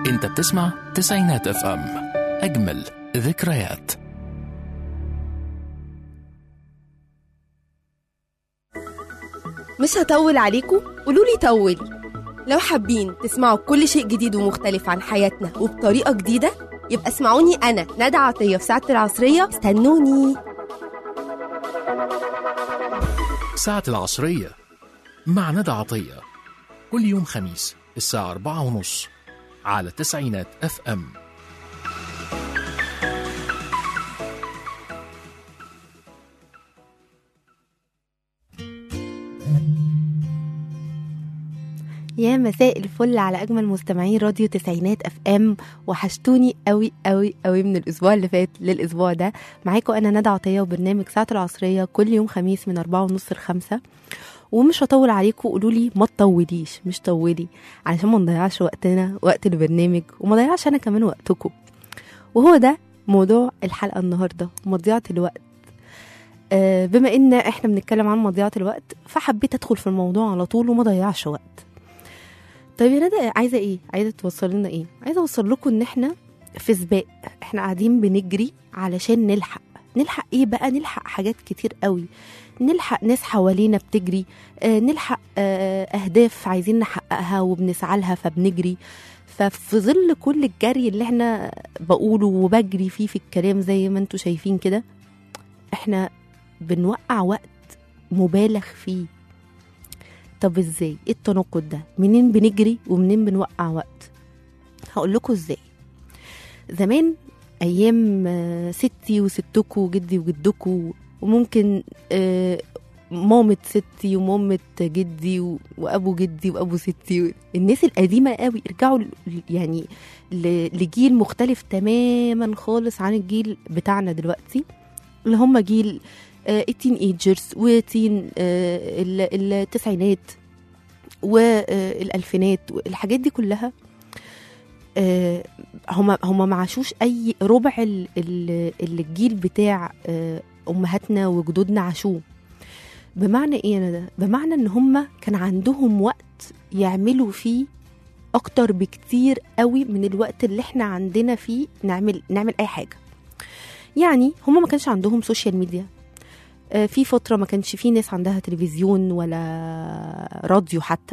انت بتسمع تسعينات اف ام اجمل ذكريات مش هطول عليكم قولوا لي طولي لو حابين تسمعوا كل شيء جديد ومختلف عن حياتنا وبطريقة جديدة يبقى اسمعوني أنا ندى عطية في ساعة العصرية استنوني ساعة العصرية مع ندى عطية كل يوم خميس الساعة أربعة ونص على تسعينات اف ام يا مساء الفل على اجمل مستمعين راديو تسعينات اف ام وحشتوني قوي قوي قوي من الاسبوع اللي فات للاسبوع ده معاكم انا ندى عطيه وبرنامج ساعه العصريه كل يوم خميس من أربعة ونص لخمسة ومش هطول عليكم قولوا لي ما تطوليش مش طولي علشان ما نضيعش وقتنا وقت البرنامج وما ضيعش انا كمان وقتكم وهو ده موضوع الحلقه النهارده مضيعه الوقت آه، بما ان احنا بنتكلم عن مضيعه الوقت فحبيت ادخل في الموضوع على طول وما ضيعش وقت طيب يا ندى عايزه ايه عايزه توصل لنا ايه عايزه اوصل لكم ان احنا في سباق احنا قاعدين بنجري علشان نلحق نلحق ايه بقى نلحق حاجات كتير قوي نلحق ناس حوالينا بتجري آه نلحق آه اهداف عايزين نحققها وبنسعى لها فبنجري ففي ظل كل الجري اللي احنا بقوله وبجري فيه في الكلام زي ما انتوا شايفين كده احنا بنوقع وقت مبالغ فيه طب ازاي ايه التناقض ده منين بنجري ومنين بنوقع وقت هقول لكم ازاي زمان ايام آه، ستي وستكو وجدي وجدكو وممكن آه، مامة ستي ومامة جدي و- وابو جدي وابو ستي الناس القديمة قوي ارجعوا ل- يعني ل- لجيل مختلف تماما خالص عن الجيل بتاعنا دلوقتي اللي هم جيل التين ايجرز وتين آه، ال- التسعينات والالفينات الحاجات دي كلها آه، هما هما ما عاشوش اي ربع ال- ال- اللي الجيل بتاع آه، امهاتنا وجدودنا عاشوه بمعنى ايه انا ده بمعنى ان هما كان عندهم وقت يعملوا فيه اكتر بكتير قوي من الوقت اللي احنا عندنا فيه نعمل نعمل اي حاجه يعني هما ما كانش عندهم سوشيال ميديا آه، في فترة ما كانش في ناس عندها تلفزيون ولا راديو حتى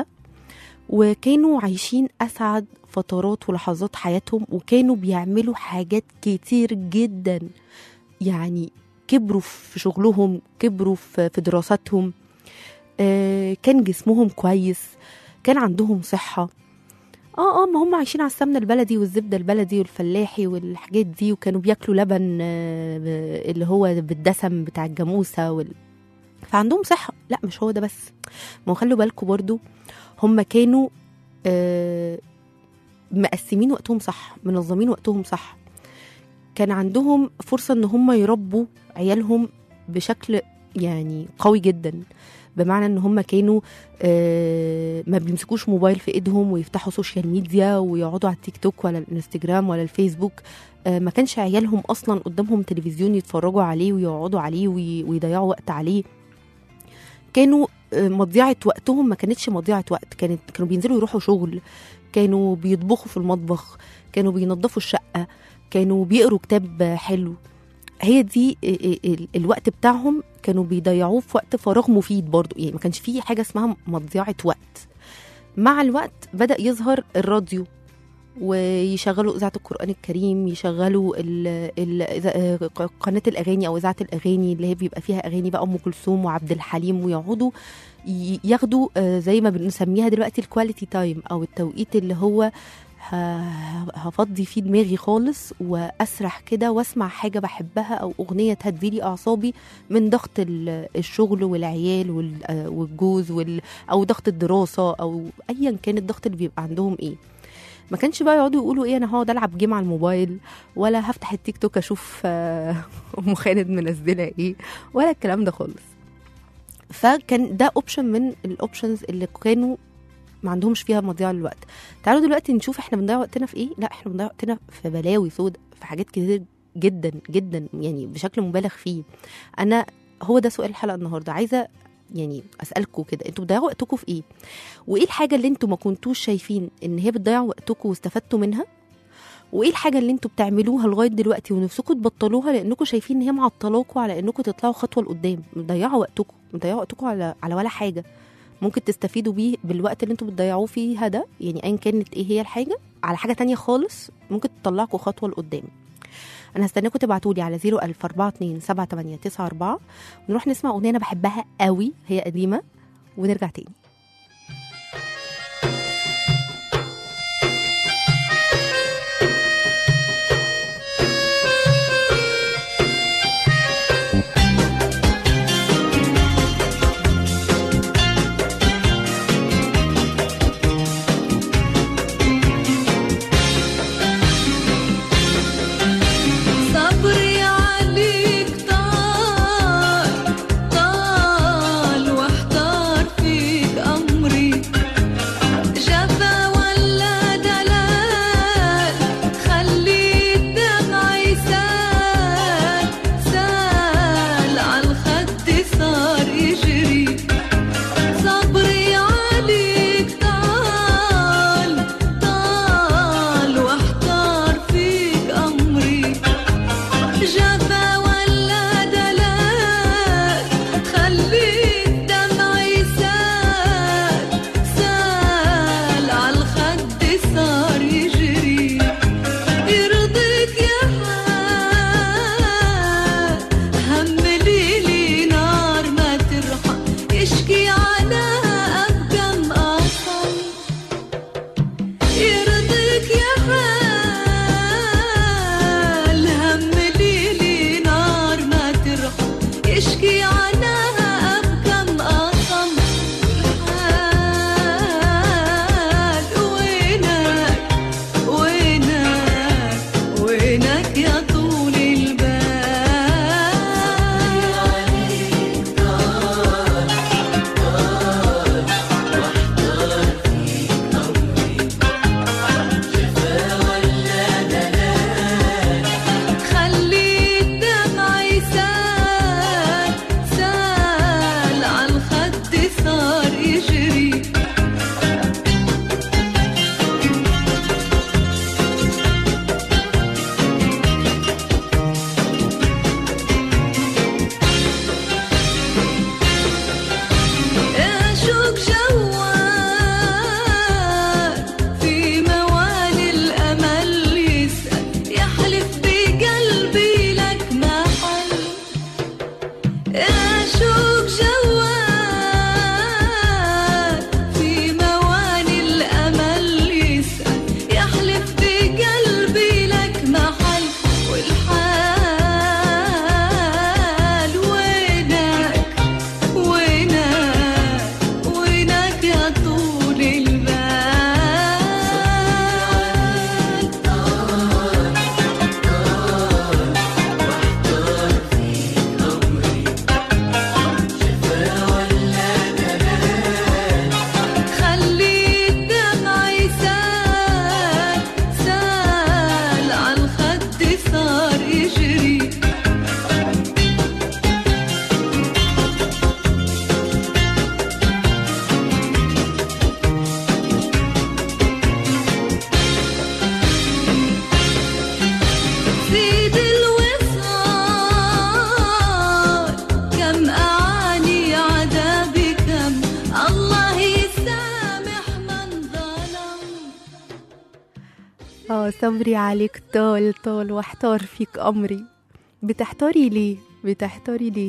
وكانوا عايشين أسعد فترات ولحظات حياتهم وكانوا بيعملوا حاجات كتير جدا يعني كبروا في شغلهم كبروا في في دراستهم آه، كان جسمهم كويس كان عندهم صحة اه اه ما هم عايشين على السمنه البلدي والزبده البلدي والفلاحي والحاجات دي وكانوا بياكلوا لبن آه، ب- اللي هو بالدسم بتاع الجاموسه وال... فعندهم صحه لا مش هو ده بس ما هو خلوا بالكم برضو هم كانوا آه مقسمين وقتهم صح منظمين وقتهم صح كان عندهم فرصه ان هم يربوا عيالهم بشكل يعني قوي جدا بمعنى ان هم كانوا آه، ما بيمسكوش موبايل في ايدهم ويفتحوا سوشيال ميديا ويقعدوا على التيك توك ولا الانستجرام ولا الفيسبوك آه، ما كانش عيالهم اصلا قدامهم تلفزيون يتفرجوا عليه ويقعدوا عليه وي- ويضيعوا وقت عليه كانوا آه، مضيعه وقتهم ما كانتش مضيعه وقت كانت كانوا بينزلوا يروحوا شغل كانوا بيطبخوا في المطبخ كانوا بينظفوا الشقه كانوا بيقروا كتاب آه، حلو هي دي ال- ال- الوقت بتاعهم كانوا بيضيعوه في وقت فراغ مفيد برضو يعني ما كانش فيه حاجة اسمها مضيعة وقت مع الوقت بدأ يظهر الراديو ويشغلوا إذاعة القرآن الكريم يشغلوا ال ال إذا- قناة الأغاني أو إذاعة الأغاني اللي هي بيبقى فيها أغاني بقى أم كلثوم وعبد الحليم ويقعدوا ي- ياخدوا آه، زي ما بنسميها دلوقتي الكواليتي تايم أو التوقيت اللي هو ه- هفضي فيه دماغي خالص واسرح كده واسمع حاجه بحبها او اغنيه تهديلي اعصابي من ضغط ال- الشغل والعيال وال- آه، والجوز وال او ضغط الدراسه او ايا كان الضغط اللي بيبقى عندهم ايه ما كانش بقى يقعدوا يقولوا ايه انا هقعد العب جيم على الموبايل ولا هفتح التيك توك اشوف آه، ام خالد منزله ايه ولا الكلام ده خالص فكان ده اوبشن من الاوبشنز اللي كانوا ما عندهمش فيها مضيعه للوقت تعالوا دلوقتي نشوف احنا بنضيع وقتنا في ايه لا احنا بنضيع وقتنا في بلاوي سود في حاجات كتير جدا جدا يعني بشكل مبالغ فيه انا هو ده سؤال الحلقه النهارده عايزه يعني اسالكم كده انتوا بتضيعوا وقتكم في ايه وايه الحاجه اللي انتوا ما كنتوش شايفين ان هي بتضيع وقتكم واستفدتوا منها وايه الحاجه اللي انتوا بتعملوها لغايه دلوقتي ونفسكم تبطلوها لانكم شايفين ان هي معطلاكوا على انكم تطلعوا خطوه لقدام مضيعوا وقتكم مضيعوا وقتكم على على ولا حاجه ممكن تستفيدوا بيه بالوقت اللي انتوا بتضيعوه فيها ده يعني ايا كانت ايه هي الحاجه على حاجه تانية خالص ممكن تطلعكم خطوه لقدام انا هستناكم تبعتوا لي على 014278994 ونروح نسمع اغنيه انا بحبها قوي هي قديمه ونرجع تاني صبري عليك طال طال واحتار فيك أمري جفا ولا دلال خلي الدمع يسال سال عالخد صار يجري صبري عليك طال طال واحتار فيك أمري جفا ولا دلال خلي الدمع يسال سال عالخد صار يجري يرضيك يا حال هم ليلي نار ما ترحم يشكي عنها أبقى مقطم يرضيك يا حال هم ليلي نار ما ترحم يشكي عنها أبقى مقطم حال وينك وينك وينك يا طول البال خلي الدمع يسال سال عالخد صار يجري أشوق جوال في موالي الأمل يسأل يحلف بقلبي لك محل أشوق جوال في موالي الأمل يسأل يحلف بقلبي لك محل والحال وينك وينك وينك يا طول البال خلي الدمع يسال سال عالخد صار يجري زيد الوصال كم أعاني عذابي كم الله يسامح من ظلم اه صبري عليك طال طال واحتار فيك امري بتحتاري ليه بتحتاري ليه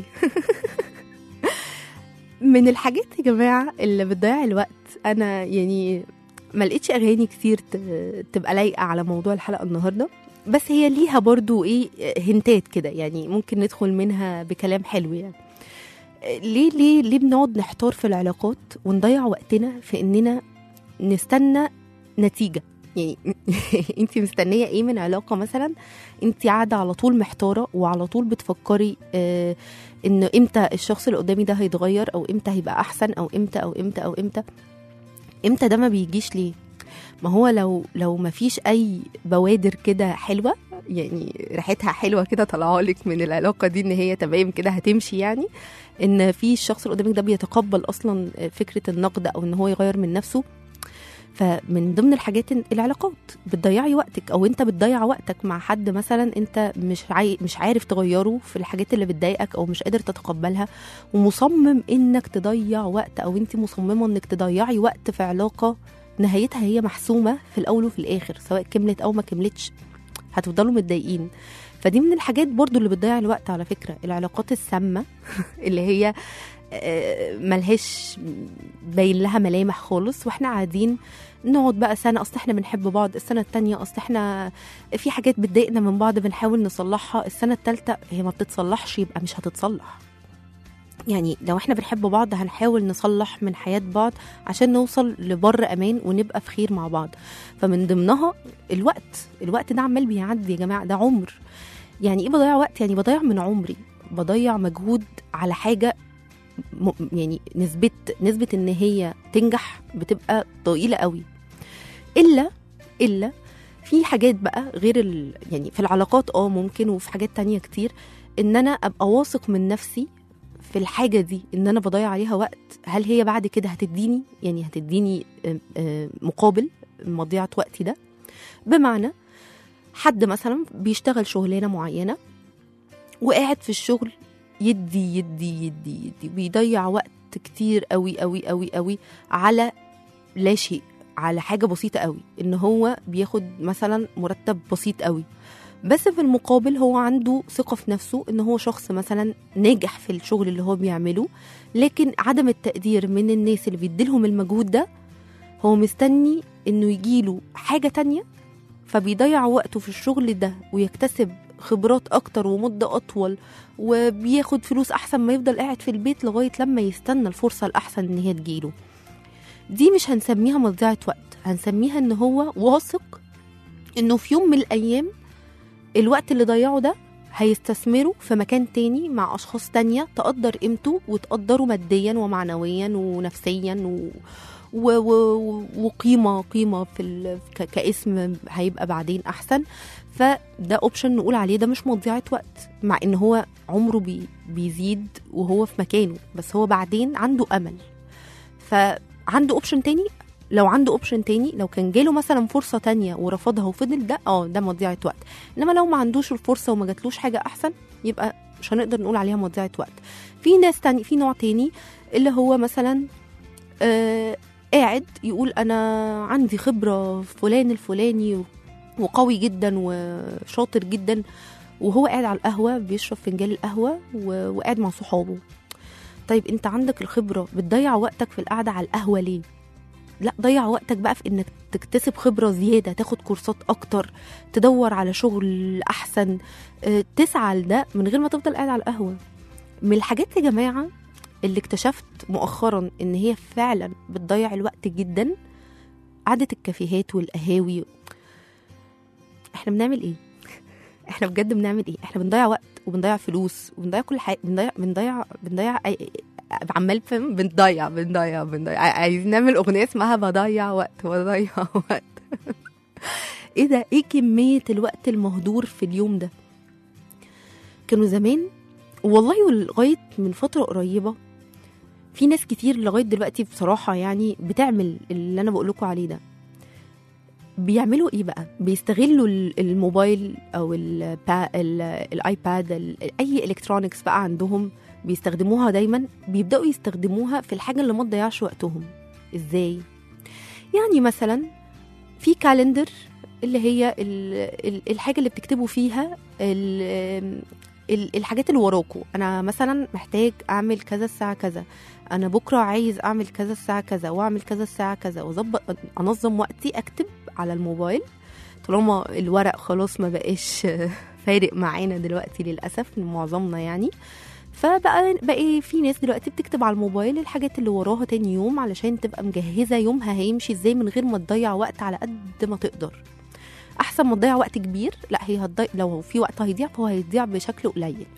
من الحاجات يا جماعه اللي بتضيع الوقت انا يعني ما لقيتش اغاني كتير ت- تبقى لايقه على موضوع الحلقه النهارده بس هي ليها برضو ايه هنتات كده يعني ممكن ندخل منها بكلام حلو يعني ليه ليه ليه بنقعد نحتار في العلاقات ونضيع وقتنا في اننا نستنى نتيجه يعني انت مستنيه ايه من علاقه مثلا انت قاعده على طول محتاره وعلى طول بتفكري آه ان امتى الشخص اللي قدامي ده هيتغير او امتى هيبقى احسن او امتى او امتى او امتى امتى ده ما بيجيش ليه ما هو لو لو ما فيش اي بوادر كده حلوه يعني ريحتها حلوه كده طالعه لك من العلاقه دي ان هي تمام كده هتمشي يعني ان في الشخص اللي قدامك ده بيتقبل اصلا فكره النقد او ان هو يغير من نفسه فمن ضمن الحاجات إن العلاقات بتضيعي وقتك او انت بتضيع وقتك مع حد مثلا انت مش عاي... مش عارف تغيره في الحاجات اللي بتضايقك او مش قادر تتقبلها ومصمم انك تضيع وقت او انت مصممه انك تضيعي وقت في علاقه نهايتها هي محسومه في الاول وفي الاخر سواء كملت او ما كملتش هتفضلوا متضايقين فدي من الحاجات برضو اللي بتضيع الوقت على فكره العلاقات السامه اللي هي آه، ملهاش باين لها ملامح خالص واحنا قاعدين نقعد بقى سنه اصل احنا بنحب بعض السنه التانية اصل احنا في حاجات بتضايقنا من بعض بنحاول نصلحها السنه التالتة هي ما بتتصلحش يبقى مش هتتصلح يعني لو احنا بنحب بعض هنحاول نصلح من حياة بعض عشان نوصل لبر امان ونبقى في خير مع بعض فمن ضمنها الوقت الوقت ده عمال بيعدي يا جماعة ده عمر يعني ايه بضيع وقت يعني بضيع من عمري بضيع مجهود على حاجة م- يعني نسبة نسبة ان هي تنجح بتبقى ضئيلة قوي الا الا في حاجات بقى غير ال... يعني في العلاقات اه ممكن وفي حاجات تانية كتير ان انا ابقى واثق من نفسي في الحاجة دي ان انا بضيع عليها وقت هل هي بعد كده هتديني يعني هتديني آه، آه، مقابل مضيعة وقتي ده بمعنى حد مثلا بيشتغل شغلانة معينة وقاعد في الشغل يدي يدي يدي يدي بيضيع وقت كتير قوي قوي قوي قوي على لا شيء على حاجة بسيطة قوي ان هو بياخد مثلا مرتب بسيط قوي بس في المقابل هو عنده ثقة في نفسه ان هو شخص مثلا ناجح في الشغل اللي هو بيعمله لكن عدم التقدير من الناس اللي بيديلهم المجهود ده هو مستني انه يجيله حاجة تانية فبيضيع وقته في الشغل ده ويكتسب خبرات اكتر ومدة اطول وبياخد فلوس احسن ما يفضل قاعد في البيت لغاية لما يستنى الفرصة الاحسن ان هي تجيله دي مش هنسميها مضيعة وقت هنسميها ان هو واثق انه في يوم من الايام الوقت اللي ضيعه ده هيستثمره في مكان تاني مع اشخاص تانية تقدر قيمته وتقدره ماديا ومعنويا ونفسيا و... و... و... وقيمه قيمه في ال... ك... كاسم هيبقى بعدين احسن فده اوبشن نقول عليه ده مش مضيعه وقت مع ان هو عمره بي... بيزيد وهو في مكانه بس هو بعدين عنده امل فعنده اوبشن تاني لو عنده اوبشن تاني لو كان جاله مثلا فرصه تانية ورفضها وفضل ده اه ده مضيعه وقت انما لو ما عندوش الفرصه وما جاتلوش حاجه احسن يبقى مش هنقدر نقول عليها مضيعه وقت في ناس تاني في نوع تاني اللي هو مثلا آه قاعد يقول انا عندي خبره في فلان الفلاني وقوي جدا وشاطر جدا وهو قاعد على القهوه بيشرب فنجان القهوه و- وقاعد مع صحابه طيب انت عندك الخبره بتضيع وقتك في القعده على القهوه ليه لا ضيع وقتك بقى في انك تكتسب خبره زياده تاخد كورسات اكتر تدور على شغل احسن آه، تسعى لده من غير ما تفضل قاعد على القهوه من الحاجات يا جماعه اللي اكتشفت مؤخرا ان هي فعلا بتضيع الوقت جدا قعده الكافيهات والقهاوي احنا بنعمل ايه احنا بجد بنعمل ايه احنا بنضيع وقت وبنضيع فلوس وبنضيع كل حاجه بنضيع بنضيع بنضيع أي... عمال فاهم بنضيع بنضيع بنضيع عايزين نعمل اغنيه اسمها بضيع وقت بضيع وقت ايه ده ايه كميه الوقت المهدور في اليوم ده كانوا زمان والله لغايه من فتره قريبه في ناس كتير لغايه دلوقتي بصراحه يعني بتعمل اللي انا بقول لكم عليه ده بيعملوا ايه بقى بيستغلوا ال- الموبايل او البا- ال- الايباد ال- اي الكترونكس بقى عندهم بيستخدموها دايما بيبداوا يستخدموها في الحاجه اللي ما تضيعش وقتهم ازاي يعني مثلا في كالندر اللي هي ال- ال- الحاجه اللي بتكتبوا فيها ال- ال- الحاجات اللي وراكوا انا مثلا محتاج اعمل كذا الساعه كذا انا بكره عايز اعمل كذا الساعه كذا واعمل كذا الساعه كذا واظبط انظم وقتي اكتب على الموبايل طالما الورق خلاص ما بقاش فارق معانا دلوقتي للاسف معظمنا يعني فبقى بقى في ناس دلوقتي بتكتب على الموبايل الحاجات اللي وراها تاني يوم علشان تبقى مجهزه يومها هيمشي ازاي من غير ما تضيع وقت على قد ما تقدر احسن ما تضيع وقت كبير لا هي هتضيع لو في وقت هيضيع فهو هيضيع بشكل قليل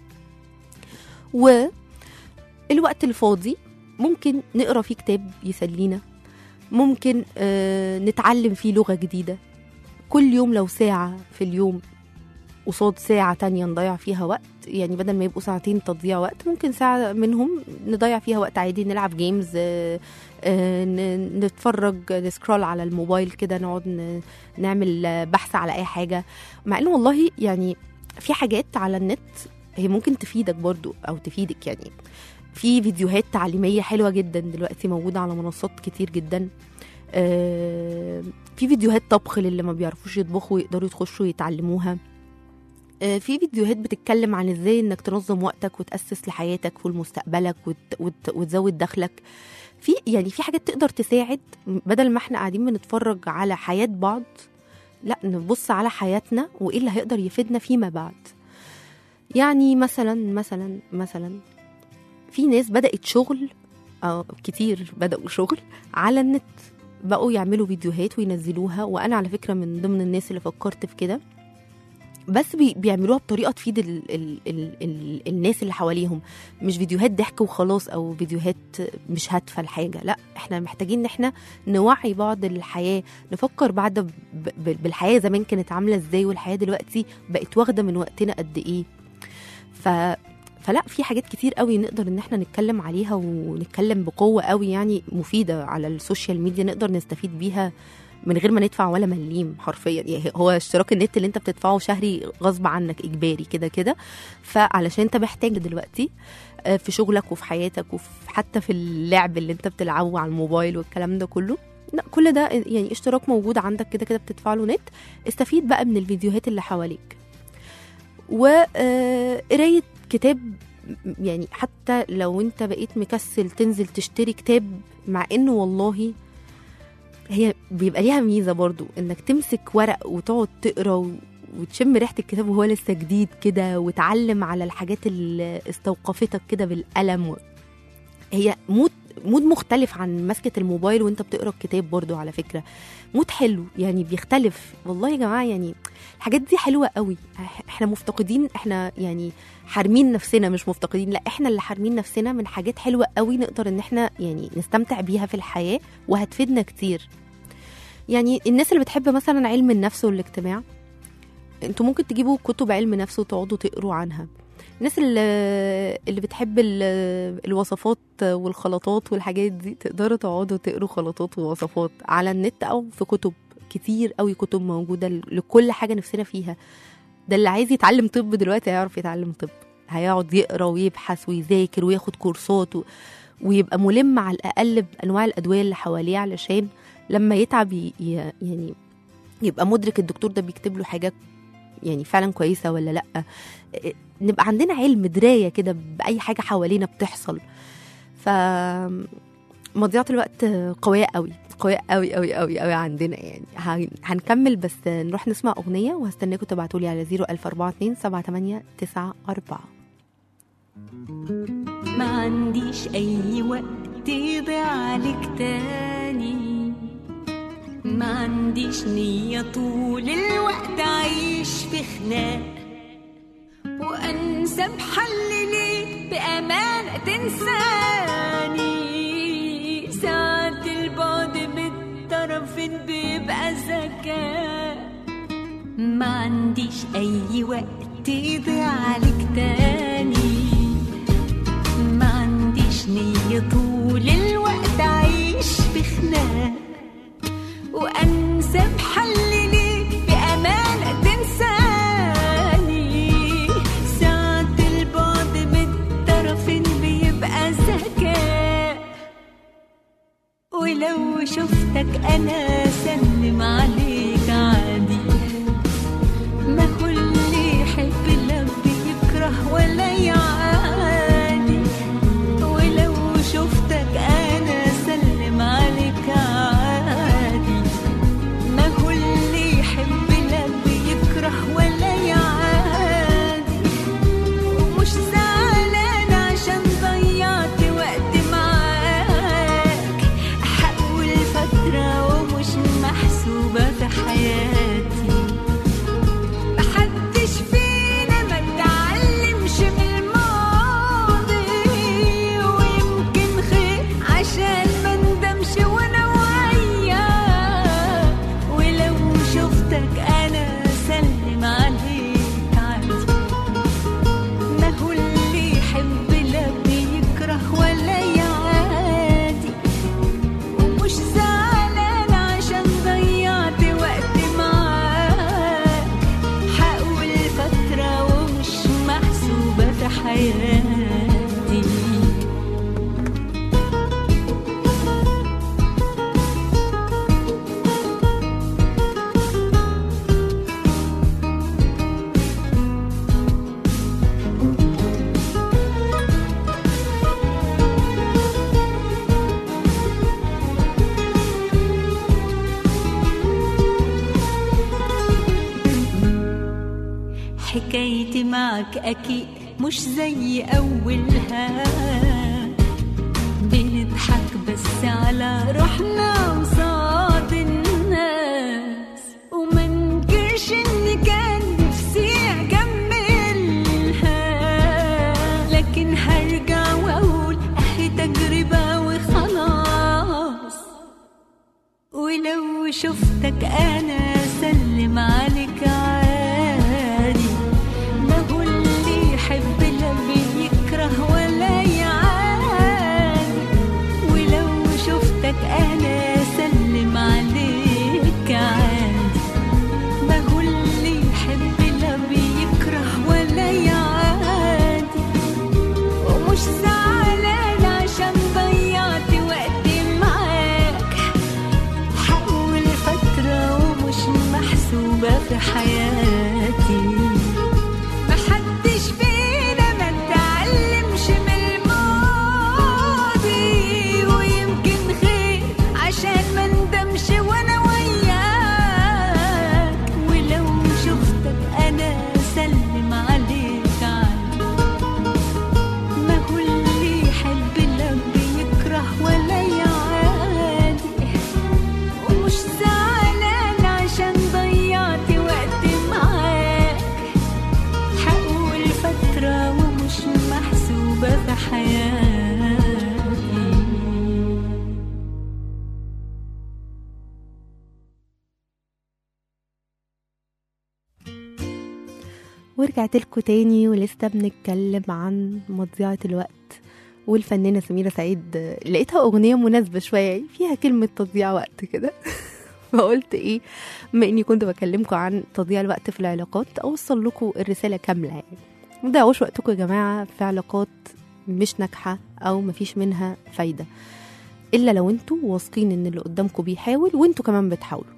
والوقت الفاضي ممكن نقرا فيه كتاب يسلينا ممكن آه نتعلم فيه لغه جديده كل يوم لو ساعه في اليوم قصاد ساعة تانية نضيع فيها وقت يعني بدل ما يبقوا ساعتين تضييع وقت ممكن ساعة منهم نضيع فيها وقت عادي نلعب جيمز آه، آه، ن- نتفرج نسكرول على الموبايل كده نقعد ن- نعمل آه، بحث على أي حاجة مع إنه والله يعني في حاجات على النت هي ممكن تفيدك برضو أو تفيدك يعني في فيديوهات تعليمية حلوة جدا دلوقتي موجودة على منصات كتير جدا آه، في فيديوهات طبخ للي ما بيعرفوش يطبخوا يقدروا يخشوا يتعلموها آه، في فيديوهات بتتكلم عن ازاي انك تنظم وقتك وتأسس لحياتك ولمستقبلك وت... وت... وتزود دخلك في يعني في حاجات تقدر تساعد بدل ما احنا قاعدين بنتفرج على حياة بعض لا نبص على حياتنا وايه اللي هيقدر يفيدنا فيما بعد يعني مثلا مثلا مثلا في ناس بدأت شغل أو كتير بدأوا شغل على النت بقوا يعملوا فيديوهات وينزلوها وانا على فكره من ضمن الناس اللي فكرت في كده بس بي بيعملوها بطريقه تفيد ال ال ال ال الناس اللي حواليهم مش فيديوهات ضحك وخلاص او فيديوهات مش هادفه لحاجه لا احنا محتاجين ان احنا نوعي بعض الحياه نفكر بعد ب- ب- بالحياه زمان كانت عامله ازاي والحياه دلوقتي بقت واخده من وقتنا قد ايه ف فلا في حاجات كتير قوي نقدر ان احنا نتكلم عليها ونتكلم بقوه قوي يعني مفيده على السوشيال ميديا نقدر نستفيد بيها من غير ما ندفع ولا مليم حرفيا يعني هو اشتراك النت اللي انت بتدفعه شهري غصب عنك اجباري كده كده فعلشان انت محتاج دلوقتي آه، في شغلك وفي حياتك وحتى في اللعب اللي انت بتلعبه على الموبايل والكلام ده كله لا كل ده يعني اشتراك موجود عندك كده كده بتدفع له نت استفيد بقى من الفيديوهات اللي حواليك وقرايه كتاب يعني حتى لو انت بقيت مكسل تنزل تشتري كتاب مع انه والله هي بيبقى ليها ميزه برضو انك تمسك ورق وتقعد تقرا و- وتشم ريحه الكتاب وهو لسه جديد كده وتعلم على الحاجات اللي استوقفتك كده بالقلم و... هي مود مود مختلف عن مسكه الموبايل وانت بتقرا الكتاب برضو على فكره مود حلو يعني بيختلف والله يا جماعه يعني الحاجات دي حلوه قوي إح- احنا مفتقدين احنا يعني حارمين نفسنا مش مفتقدين لا احنا اللي حارمين نفسنا من حاجات حلوه قوي نقدر ان احنا يعني نستمتع بيها في الحياه وهتفيدنا كتير يعني الناس اللي بتحب مثلا علم النفس والاجتماع انتوا ممكن تجيبوا كتب علم نفس وتقعدوا تقروا عنها الناس اللي, اللي بتحب ال- الوصفات والخلطات والحاجات دي تقدروا تقعدوا تقروا خلطات ووصفات على النت او في كتب كتير قوي كتب موجوده لكل حاجه نفسنا فيها ده اللي عايز يتعلم طب دلوقتي هيعرف يتعلم طب هيقعد يقرا ويبحث ويذاكر وياخد كورسات و... ويبقى ملم على الاقل بانواع الادويه اللي حواليه علشان لما يتعب ي... ي- يعني يبقى مدرك الدكتور ده بيكتب له حاجه يعني فعلا كويسه ولا لا إيه، نبقى عندنا علم درايه كده باي حاجه حوالينا بتحصل ف مضيعة الوقت قوية قوي قوية قوي قوي قوي قوي عندنا يعني هن- هنكمل بس نروح نسمع أغنية وهستناكم تبعتولي على 01042 7894 ما عنديش أي وقت يضيع عليك تاني ما عنديش نية طول الوقت أعيش في خناق وأنسى بحل ليك بأمانة تنساني ساعات البعد بالطرفين بيبقى ذكاء ما عنديش أي وقت يضيع عليك تاني ما عنديش نية طول الوقت أعيش في خناق وأنسى بحل ليك بأمانة تنساني ساعات البعد بالطرفين بيبقى ذكاء ولو شفتك أنا سلم عليك عادي ما كل يحب لك بيكره ولا يعادي ولو شفتك انا سلم عليك عادي ما كل يحب لك بيكره ولا يعادي ومش زعلان عشان ضيعت وقت معاك احول فترة ومش محسوبة في حياتي محدش فينا ما اتعلمش من الماضي حكايتي معك أكيد مش زي أولها بنضحك بس على روحنا وصاد الناس وما ننكرش إن كان نفسي أكملها لكن هرجع وأقول أهي تجربة وخلاص ولو شفتك انا سلم عليك عادي ما هو اللي يحب لا بيكره ولا يعادي ولو شفتك انا سلم عليك عادي ما هو اللي يحب لا بيكره ولا يعادي ومش زعلان عشان ضيعت وقتي معاك حول فترة ومش محسوبة في حياتي محدش فينا ما اتعلمش من الماضي ويمكن خير عشان ما ندمش وانا وياك ولو شفتك انا سلم عليك عادي ما هو اللي يحب لا بيكره ولا يعادي ومش زعلان عشان ضيعت وقت معاك حقول فترة ومش محسوبة في حياتي ورجعت لكم تاني ولسه بنتكلم عن مضيعة الوقت والفنانة سميرة سعيد آه، لقيتها أغنية مناسبة شوية فيها كلمة تضييع وقت كده فقلت إيه بما إني كنت بكلمكم عن تضييع الوقت في العلاقات أوصل لكم الرسالة كاملة يعني ما تضيعوش وقتكم يا جماعة في علاقات مش ناجحة أو مفيش منها فايدة إلا لو انتوا واثقين إن اللي قدامكم بيحاول وانتوا كمان بتحاولوا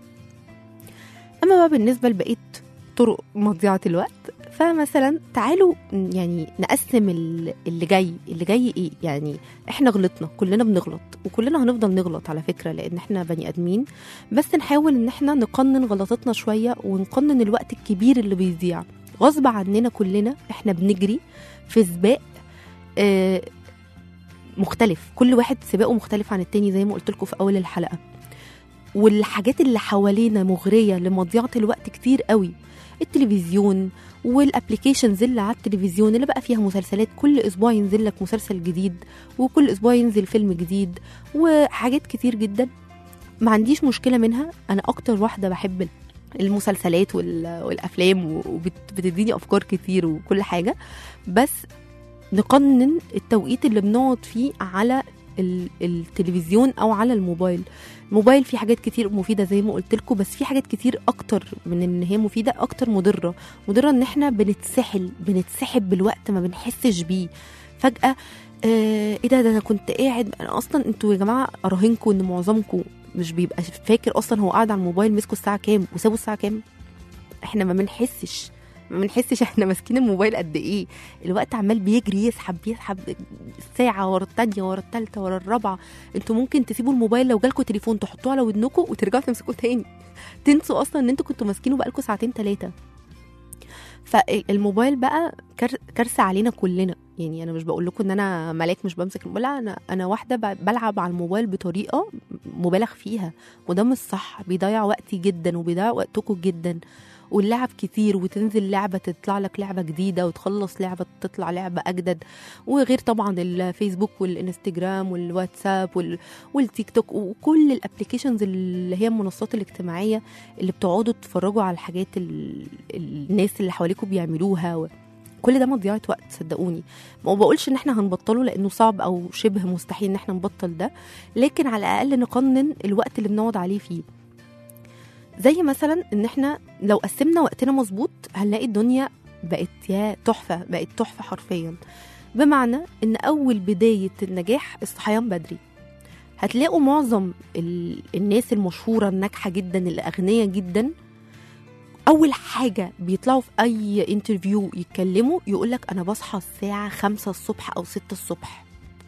أما بقى بالنسبة لبقية طرق مضيعة الوقت فمثلا تعالوا يعني نقسم ال- اللي جاي اللي جاي ايه يعني احنا غلطنا كلنا بنغلط وكلنا هنفضل نغلط على فكرة لان احنا بني ادمين بس نحاول ان احنا نقنن غلطاتنا شوية ونقنن الوقت الكبير اللي بيضيع غصب عننا كلنا احنا بنجري في سباق آه، مختلف كل واحد سباقه مختلف عن التاني زي ما قلت لكم في اول الحلقة والحاجات اللي حوالينا مغرية لمضيعة الوقت كتير قوي التلفزيون والابلكيشنز اللي على التلفزيون اللي بقى فيها مسلسلات كل اسبوع ينزل لك مسلسل جديد وكل اسبوع ينزل فيلم جديد وحاجات كتير جدا ما عنديش مشكله منها انا اكتر واحده بحب المسلسلات وال- والافلام وبتديني افكار كتير وكل حاجه بس نقنن التوقيت اللي بنقعد فيه على ال- التلفزيون او على الموبايل الموبايل فيه حاجات كتير مفيده زي ما قلت لكم بس في حاجات كتير اكتر من ان هي مفيده اكتر مضره مضره ان احنا بنتسحل بنتسحب بالوقت ما بنحسش بيه فجاه آه ايه ده ده انا كنت قاعد انا اصلا انتوا يا جماعه اراهنكم ان معظمكم مش بيبقى فاكر اصلا هو قاعد على الموبايل مسكه الساعه كام وسابه الساعه كام احنا ما بنحسش ما بنحسش احنا ماسكين الموبايل قد ايه الوقت عمال بيجري يسحب بيسحب ساعة ورا التانية ورا التالتة ورا الرابعة انتوا ممكن تسيبوا الموبايل لو جالكوا تليفون تحطوه على ودنكم وترجعوا تمسكوه تاني تنسوا اصلا ان انتوا كنتوا ماسكينه بقالكوا ساعتين ثلاثة فالموبايل بقى كار- كارثة علينا كلنا يعني انا مش بقول لكم ان انا ملاك مش بمسك الموبايل لا انا انا واحده ب- بلعب على الموبايل بطريقه مبالغ فيها وده مش صح بيضيع وقتي جدا وبيضيع وقتكم جدا واللعب كتير وتنزل لعبة تطلع لك لعبة جديدة وتخلص لعبة تطلع لعبة أجدد وغير طبعا الفيسبوك والإنستجرام والواتساب وال... والتيك توك وكل الابلكيشنز اللي هي المنصات الاجتماعية اللي بتقعدوا تتفرجوا على الحاجات ال... الناس اللي حواليكم بيعملوها و... كل ده مضيعة وقت صدقوني ما بقولش ان احنا هنبطله لانه صعب او شبه مستحيل ان احنا نبطل ده لكن على الاقل نقنن الوقت اللي بنقعد عليه فيه زي مثلا ان احنا لو قسمنا وقتنا مظبوط هنلاقي الدنيا بقت يا تحفه بقت تحفه حرفيا بمعنى ان اول بدايه النجاح الصحيان بدري هتلاقوا معظم ال... الناس المشهوره الناجحه جدا اللي اغنياء جدا اول حاجه بيطلعوا في اي انترفيو يتكلموا يقولك انا بصحى الساعه خمسة الصبح او ستة الصبح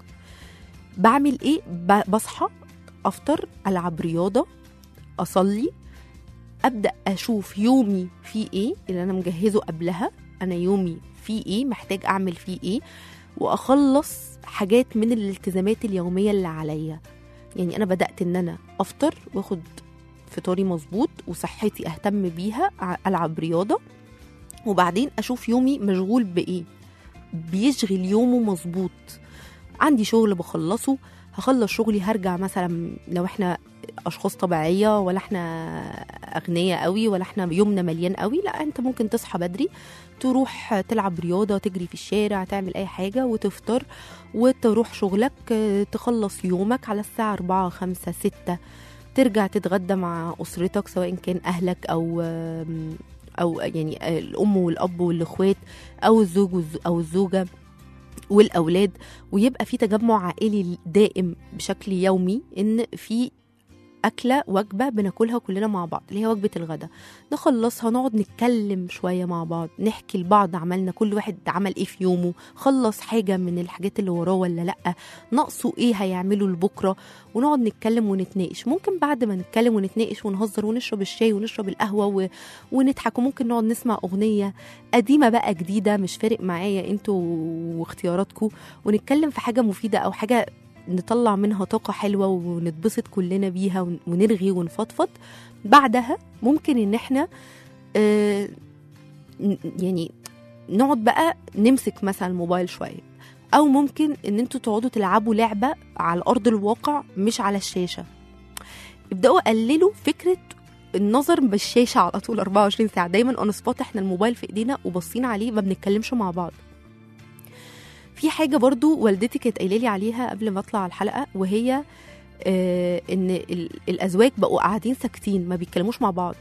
بعمل ايه ب- بصحى افطر العب رياضه اصلي ابدا اشوف يومي فيه ايه اللي انا مجهزه قبلها انا يومي فيه ايه محتاج اعمل فيه ايه واخلص حاجات من الالتزامات اليوميه اللي عليا يعني انا بدات ان انا افطر واخد فطاري مظبوط وصحتي اهتم بيها ع- العب رياضه وبعدين اشوف يومي مشغول بايه بيشغل يومه مظبوط عندي شغل بخلصه هخلص شغلي هرجع مثلا لو احنا اشخاص طبيعيه ولا احنا اغنياء قوي ولا احنا يومنا مليان قوي لا انت ممكن تصحى بدري تروح تلعب رياضه تجري في الشارع تعمل اي حاجه وتفطر وتروح شغلك آه، تخلص يومك على الساعه 4 5 6 ترجع تتغدى مع اسرتك سواء كان اهلك او آم، او يعني آه، الام والاب والاخوات او الزوج والز- او الزوجه والاولاد ويبقى في تجمع عائلي دائم بشكل يومي ان في أكلة وجبة بناكلها كلنا مع بعض اللي هي وجبة الغداء نخلصها نقعد نتكلم شوية مع بعض نحكي لبعض عملنا كل واحد عمل ايه في يومه خلص حاجة من الحاجات اللي وراه ولا لأ ناقصه ايه هيعمله لبكرة ونقعد نتكلم ونتناقش ممكن بعد ما نتكلم ونتناقش ونهزر ونشرب الشاي ونشرب القهوة و... ونضحك وممكن نقعد نسمع أغنية قديمة بقى جديدة مش فارق معايا انتوا واختياراتكم ونتكلم في حاجة مفيدة أو حاجة نطلع منها طاقة حلوة ونتبسط كلنا بيها ون- ونرغي ونفضفض بعدها ممكن ان احنا آه ن- يعني نقعد بقى نمسك مثلا الموبايل شوية او ممكن ان انتوا تقعدوا تلعبوا لعبة على ارض الواقع مش على الشاشة ابدأوا قللوا فكرة النظر بالشاشة على طول 24 ساعة دايما اون سبوت احنا الموبايل في ايدينا وباصين عليه ما بنتكلمش مع بعض في حاجه برضو والدتي كانت قايله لي عليها قبل ما اطلع الحلقه وهي آه ان ال- الازواج بقوا قاعدين ساكتين ما بيتكلموش مع بعض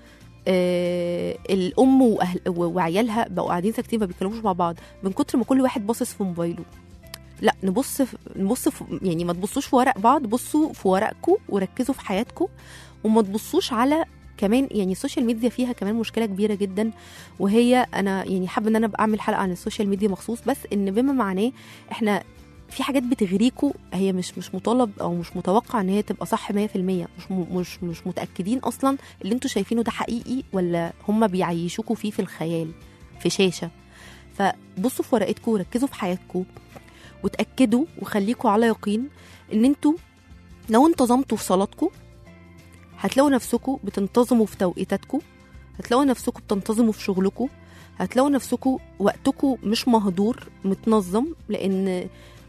آه الام وأهل و- وعيالها بقوا قاعدين ساكتين ما بيتكلموش مع بعض من كتر ما كل واحد باصص في موبايله لا نبص في نبص في يعني ما تبصوش في ورق بعض بصوا في ورقكم وركزوا في حياتكم وما تبصوش على كمان يعني السوشيال ميديا فيها كمان مشكله كبيره جدا وهي انا يعني حابه ان انا ابقى اعمل حلقه عن السوشيال ميديا مخصوص بس ان بما معناه احنا في حاجات بتغريكوا هي مش مش مطالب او مش متوقع ان هي تبقى صح 100% مش م- مش مش متاكدين اصلا اللي انتوا شايفينه ده حقيقي ولا هم بيعيشوكوا فيه في الخيال في شاشه فبصوا في ورقتكم وركزوا في حياتكم وتاكدوا وخليكوا على يقين ان انتوا لو انتظمتوا في صلاتكم هتلاقوا نفسكم بتنتظموا في توقيتاتكم هتلاقوا نفسكم بتنتظموا في شغلكم هتلاقوا نفسكم وقتكم مش مهدور متنظم لان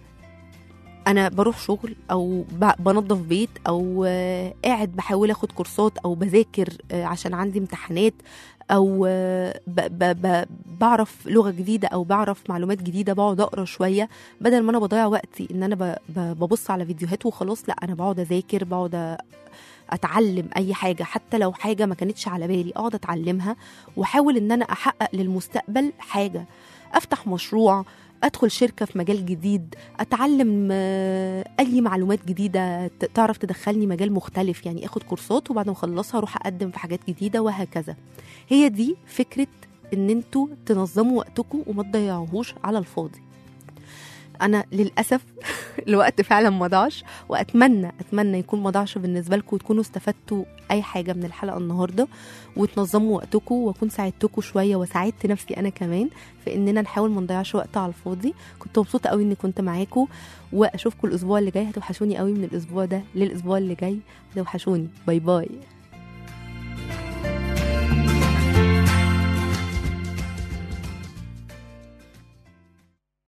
انا بروح شغل او ب- بنظف بيت او آه، قاعد بحاول اخد كورسات او بذاكر آه، عشان عندي امتحانات او آه، ب- ب- ب- بعرف لغه جديده او بعرف معلومات جديده بقعد اقرا شويه بدل ما انا بضيع وقتي ان انا ب- ب- ببص على فيديوهات وخلاص لا انا بقعد اذاكر بقعد اتعلم اي حاجه حتى لو حاجه ما كانتش على بالي اقعد اتعلمها واحاول ان انا احقق للمستقبل حاجه افتح مشروع ادخل شركه في مجال جديد اتعلم آه، اي معلومات جديده ت- تعرف تدخلني مجال مختلف يعني اخد كورسات وبعد ما اخلصها اروح اقدم في حاجات جديده وهكذا هي دي فكره ان انتوا تنظموا وقتكم وما تضيعوهوش على الفاضي انا للاسف الوقت فعلا ما ضاعش واتمنى اتمنى يكون ما ضاعش بالنسبه لكم وتكونوا استفدتوا اي حاجه من الحلقه النهارده وتنظموا وقتكم واكون ساعدتكم شويه وساعدت نفسي انا كمان في اننا نحاول ما نضيعش وقت على الفاضي كنت مبسوطه قوي اني كنت معاكم واشوفكم الاسبوع اللي جاي هتوحشوني قوي من الاسبوع ده للاسبوع اللي جاي هتوحشوني باي باي